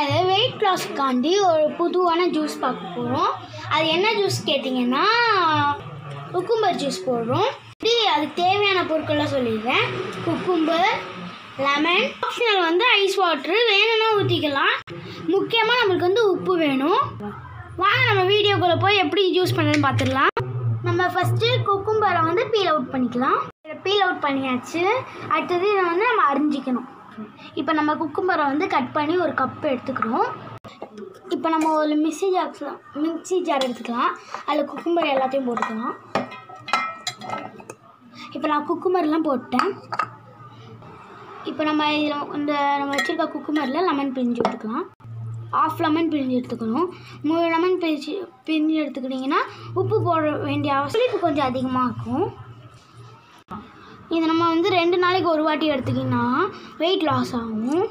சேனலில் வெயிட் லாஸ்க்காண்டி ஒரு புதுவான ஜூஸ் பார்க்க போகிறோம் அது என்ன ஜூஸ் கேட்டிங்கன்னா குக்கும்பர் ஜூஸ் போடுறோம் இப்படி அதுக்கு தேவையான பொருட்கள்லாம் சொல்லிடுறேன் குக்கும்பர் லெமன் ஆப்ஷனல் வந்து ஐஸ் வாட்ரு வேணும்னா ஊற்றிக்கலாம் முக்கியமாக நம்மளுக்கு வந்து உப்பு வேணும் வாங்க நம்ம வீடியோக்குள்ளே போய் எப்படி ஜூஸ் பண்ணுறதுன்னு பார்த்துடலாம் நம்ம ஃபஸ்ட்டு குக்கும்பரை வந்து பீல் அவுட் பண்ணிக்கலாம் பீல் அவுட் பண்ணியாச்சு அடுத்தது இதை வந்து நம்ம அரிஞ்சிக்கணும் இப்போ நம்ம குக்கும்பரை வந்து கட் பண்ணி ஒரு கப் எடுத்துக்கிறோம் இப்போ நம்ம ஒரு மிக்ஸி ஜாக்ஸ் மிக்ஸி ஜார் எடுத்துக்கலாம் அதில் குக்கும்பர் எல்லாத்தையும் போட்டுக்கலாம் இப்போ நான் குக்கும்பர்லாம் போட்டேன் இப்போ நம்ம இதில் இந்த நம்ம வச்சுருக்க குக்குமரில் லெமன் பிரிஞ்சு எடுத்துக்கலாம் ஆஃப் லெமன் பிரிஞ்சு எடுத்துக்கணும் மூணு லெமன் பிரிஞ்சு பிரிஞ்சு எடுத்துக்கிட்டிங்கன்னா உப்பு போட வேண்டிய அவசியம் இப்போ கொஞ்சம் அதிகமாக இருக்கும் இது நம்ம வந்து ரெண்டு நாளைக்கு ஒரு வாட்டி எடுத்துக்கிங்கன்னா வெயிட் லாஸ் ஆகும்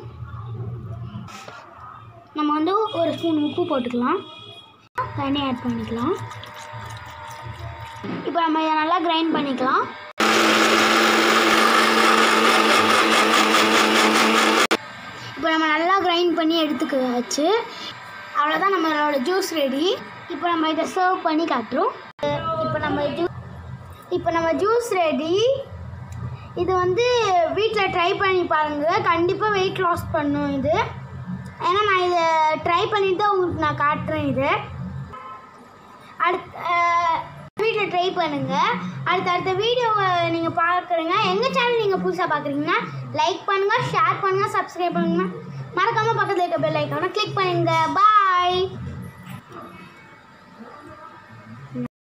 நம்ம வந்து ஒரு ஸ்பூன் உப்பு போட்டுக்கலாம் தண்ணி ஆட் பண்ணிக்கலாம் இப்போ நம்ம இதை நல்லா கிரைண்ட் பண்ணிக்கலாம் இப்போ நம்ம நல்லா கிரைண்ட் பண்ணி எடுத்துக்காச்சு அவ்வளோதான் நம்மளோட ஜூஸ் ரெடி இப்போ நம்ம இதை சர்வ் பண்ணி காட்டுறோம் இப்போ நம்ம ஜூ இப்போ நம்ம ஜூஸ் ரெடி இது வந்து வீட்டில் ட்ரை பண்ணி பாருங்கள் கண்டிப்பாக வெயிட் லாஸ் பண்ணும் இது ஏன்னா நான் இதை ட்ரை பண்ணிட்டு தான் உங்களுக்கு நான் காட்டுறேன் இது அடுத்த வீட்டில் ட்ரை பண்ணுங்கள் அடுத்த அடுத்த வீடியோவை நீங்கள் பார்க்குறீங்க எங்கள் சேனல் நீங்கள் புதுசாக பார்க்குறீங்கன்னா லைக் பண்ணுங்கள் ஷேர் பண்ணுங்கள் சப்ஸ்கிரைப் பண்ணுங்கள் மறக்காமல் பக்கத்தில் இருக்க பெல் ஐக்கானை கிளிக் பண்ணுங்கள் பா